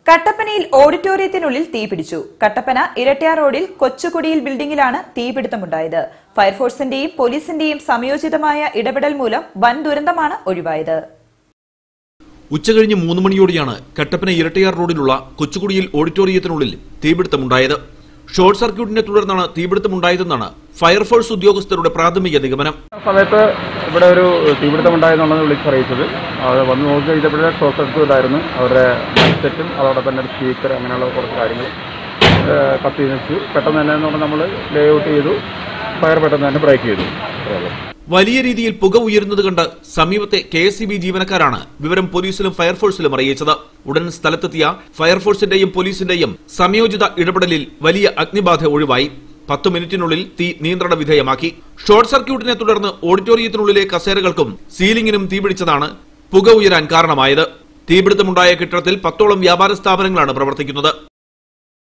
കട്ടപ്പനയിൽ ഓഡിറ്റോറിയത്തിനുള്ളിൽ തീപിടിച്ചു കട്ടപ്പന ഇരട്ടിയാർ റോഡിൽ കൊച്ചുകുടിയിൽ ബിൽഡിംഗിലാണ് തീപിടുത്തമുണ്ടായത് ഫയർഫോഴ്സിന്റെയും പോലീസിന്റെയും സംയോജിതമായ ഇടപെടൽ മൂലം വൻ ദുരന്തമാണ് ഒഴിവായത് ഉച്ചകഴിഞ്ഞ് മൂന്ന് മണിയോടെയാണ് കട്ടപ്പന ഇരട്ടയാർ റോഡിലുള്ള കൊച്ചുകുടിയിൽ ഓഡിറ്റോറിയത്തിനുള്ളിൽ തീപിടുത്തമുണ്ടായത് ഷോർട്ട് സർക്യൂട്ടിനെ തുടർന്നാണ് തീപിടുത്തമുണ്ടായതെന്നാണ് ഫയർഫോഴ്സ് ഉദ്യോഗസ്ഥരുടെ പ്രാഥമിക നിഗമനം ആ സമയത്ത് ഇവിടെ ഒരു തീപിടുത്തം ഉണ്ടായെന്നുള്ളത് വിളിച്ചറിയിച്ചത് അത് വന്ന് നോക്കി കഴിഞ്ഞപ്പോഴേ ഷോർട്ട് സർക്യൂട്ട് ആയിരുന്നു അവരുടെ സെറ്റും അതോടൊപ്പം തന്നെ ഒരു സ്പീക്കർ അങ്ങനെയുള്ള കുറച്ച് കാര്യങ്ങൾ ഏഹ് കത്തി വെച്ചു പെട്ടെന്ന് തന്നെ എന്ന് പറഞ്ഞാൽ നമ്മൾ ലേ ഔട്ട് ചെയ്തു ഫയർ പെട്ടെന്ന് തന്നെ ബ്രേക്ക് ചെയ്തു അത്രേ ഉള്ളൂ. വലിയ രീതിയിൽ പുക ഉയരുന്നത് കണ്ട് സമീപത്തെ കെ എസ് ജീവനക്കാരാണ് വിവരം പോലീസിലും ഫയർഫോഴ്സിലും അറിയിച്ചത് ഉടൻ സ്ഥലത്തെത്തിയ ഫയർഫോഴ്സിന്റെയും പോലീസിന്റെയും സംയോജിത ഇടപെടലിൽ വലിയ അഗ്നിബാധ ഒഴിവായി പത്ത് മിനിറ്റിനുള്ളിൽ തീ നിയന്ത്രണ വിധേയമാക്കി ഷോർട്ട് സർക്യൂട്ടിനെ തുടർന്ന് ഓഡിറ്റോറിയത്തിനുള്ളിലെ കസേരകൾക്കും സീലിംഗിനും തീപിടിച്ചതാണ് പുക ഉയരാൻ കാരണമായത് തീപിടുത്തമുണ്ടായ കെട്ടിടത്തിൽ പത്തോളം വ്യാപാര സ്ഥാപനങ്ങളാണ് പ്രവർത്തിക്കുന്നത്